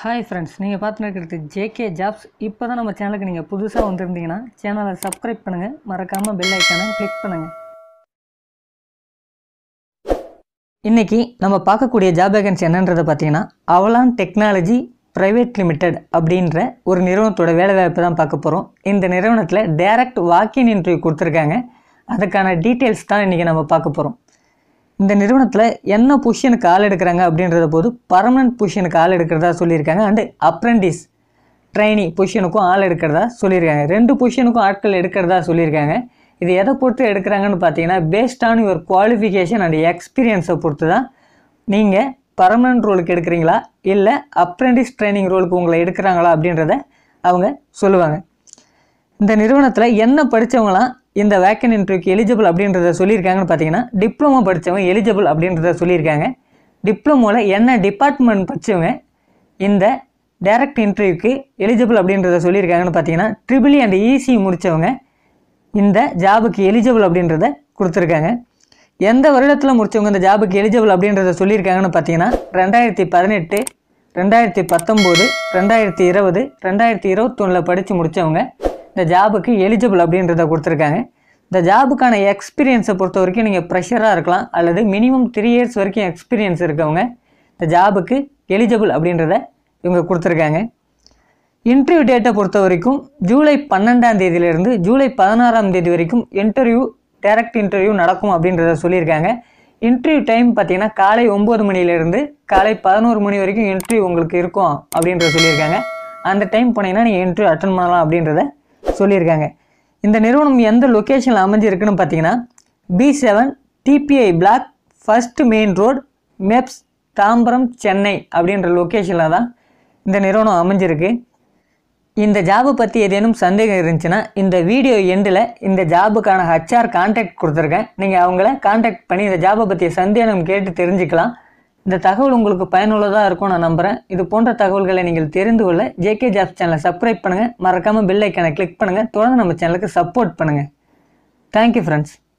hi friends நீங்கள் பார்த்துன்னு இருக்கிறது ஜேகே ஜாப்ஸ் இப்போ தான் நம்ம சேனலுக்கு நீங்கள் புதுசாக வந்திருந்தீங்கன்னா சேனலை சப்ஸ்கிரைப் பண்ணுங்கள் மறக்காமல் பெல் ஐக்கானை கிளிக் பண்ணுங்கள் இன்றைக்கி நம்ம பார்க்கக்கூடிய ஜாப் வேகன்சி என்னன்றதை பார்த்தீங்கன்னா அவலான் டெக்னாலஜி ப்ரைவேட் லிமிடெட் அப்படின்ற ஒரு நிறுவனத்தோட வேலைவாய்ப்பு தான் பார்க்க போகிறோம் இந்த நிறுவனத்தில் டைரக்ட் வாக்கின் இன்டர்வியூ கொடுத்துருக்காங்க அதுக்கான டீட்டெயில்ஸ் தான் இன்றைக்கி நம்ம பார்க்க போகிறோம் இந்த நிறுவனத்தில் என்ன பொசிஷனுக்கு ஆள் எடுக்கிறாங்க அப்படின்றத போது பர்மனன்ட் பொசிஷனுக்கு ஆள் எடுக்கிறதா சொல்லியிருக்காங்க அண்டு அப்ரெண்டிஸ் ட்ரைனி பொசிஷனுக்கும் ஆள் எடுக்கிறதா சொல்லியிருக்காங்க ரெண்டு பொசிஷனுக்கும் ஆட்கள் எடுக்கிறதா சொல்லியிருக்காங்க இது எதை பொறுத்து எடுக்கிறாங்கன்னு பார்த்தீங்கன்னா based on your qualification and எக்ஸ்பீரியன்ஸை பொறுத்து தான் நீங்கள் பர்மனன்ட் ரோலுக்கு எடுக்கிறீங்களா இல்லை அப்ரெண்டிஸ் ட்ரைனிங் ரோலுக்கு உங்களை எடுக்கிறாங்களா அப்படின்றத அவங்க சொல்லுவாங்க இந்த நிறுவனத்தில் என்ன படித்தவங்களாம் இந்த வேக்கன் இன்டர்வியூக்கு எலிஜிபிள் அப்படின்றத சொல்லியிருக்காங்கன்னு பார்த்தீங்கன்னா டிப்ளமோ படித்தவங்க எலிஜிபிள் அப்படின்றத சொல்லியிருக்காங்க டிப்ளமோவில் என்ன டிபார்ட்மெண்ட் படித்தவங்க இந்த டைரக்ட் இன்டர்வியூக்கு எலிஜிபிள் அப்படின்றத சொல்லியிருக்காங்கன்னு பார்த்தீங்கன்னா ட்ரிபிளி அண்ட் இசி முடித்தவங்க இந்த ஜாபுக்கு எலிஜிபிள் அப்படின்றத கொடுத்துருக்காங்க எந்த வருடத்தில் முடித்தவங்க இந்த ஜாபுக்கு எலிஜிபிள் அப்படின்றத சொல்லியிருக்காங்கன்னு பார்த்தீங்கன்னா ரெண்டாயிரத்தி பதினெட்டு ரெண்டாயிரத்தி பத்தொம்போது ரெண்டாயிரத்தி இருபது ரெண்டாயிரத்தி இருபத்தொன்னில் படித்து முடித்தவங்க இந்த ஜாபுக்கு எலிஜிபிள் அப்படின்றத கொடுத்துருக்காங்க இந்த ஜாபுக்கான எக்ஸ்பீரியன்ஸை பொறுத்த வரைக்கும் நீங்கள் ப்ரெஷராக இருக்கலாம் அல்லது மினிமம் த்ரீ இயர்ஸ் வரைக்கும் எக்ஸ்பீரியன்ஸ் இருக்கவங்க இந்த ஜாபுக்கு எலிஜிபிள் அப்படின்றத இவங்க கொடுத்துருக்காங்க இன்டர்வியூ டேட்டை பொறுத்த வரைக்கும் ஜூலை பன்னெண்டாம் தேதியிலிருந்து ஜூலை பதினாறாம் தேதி வரைக்கும் இன்டர்வியூ டைரக்ட் இன்டர்வியூ நடக்கும் அப்படின்றத சொல்லியிருக்காங்க இன்டர்வியூ டைம் பார்த்தீங்கன்னா காலை ஒம்பது மணிலேருந்து காலை பதினோரு மணி வரைக்கும் இன்டர்வியூ உங்களுக்கு இருக்கும் அப்படின்றத சொல்லியிருக்காங்க அந்த டைம் போனீங்கன்னா நீங்கள் இன்டர்வியூ அட்டன் பண்ணலாம் அப்படின்றத சொல்லியிருக்காங்க இந்த நிறுவனம் எந்த லொக்கேஷனில் அமைஞ்சிருக்குன்னு பார்த்தீங்கன்னா B seven TBI block first main road MEPZ Tambaram Chennai அப்படின்ற லொக்கேஷனில் தான் இந்த நிறுவனம் அமைஞ்சிருக்கு இந்த ஜாபை பற்றி ஏதேனும் சந்தேகம் இருந்துச்சுன்னா இந்த வீடியோ எண்டில் இந்த ஜாபுக்கான ஹச்ஆர் கான்டாக்ட் கொடுத்துருக்கேன் நீங்கள் அவங்கள கான்டாக்ட் பண்ணி இந்த ஜாபை பற்றிய சந்தேகம் கேட்டு தெரிஞ்சுக்கலாம் இந்த தகவல் உங்களுக்கு பயனுள்ளதாக இருக்கும் நான் நம்புகிறேன் இது போன்ற தகவல்களை நீங்கள் தெரிந்து கொள்ள ஜேகே ஜாப்ஸ் சேனலை சப்ஸ்கிரைப் பண்ணுங்கள் மறக்காமல் பெல் ஐக்கானை கிளிக் பண்ணுங்கள் தொடர்ந்து நம்ம சேனலுக்கு சப்போர்ட் பண்ணுங்கள் தேங்க்யூ ஃப்ரெண்ட்ஸ்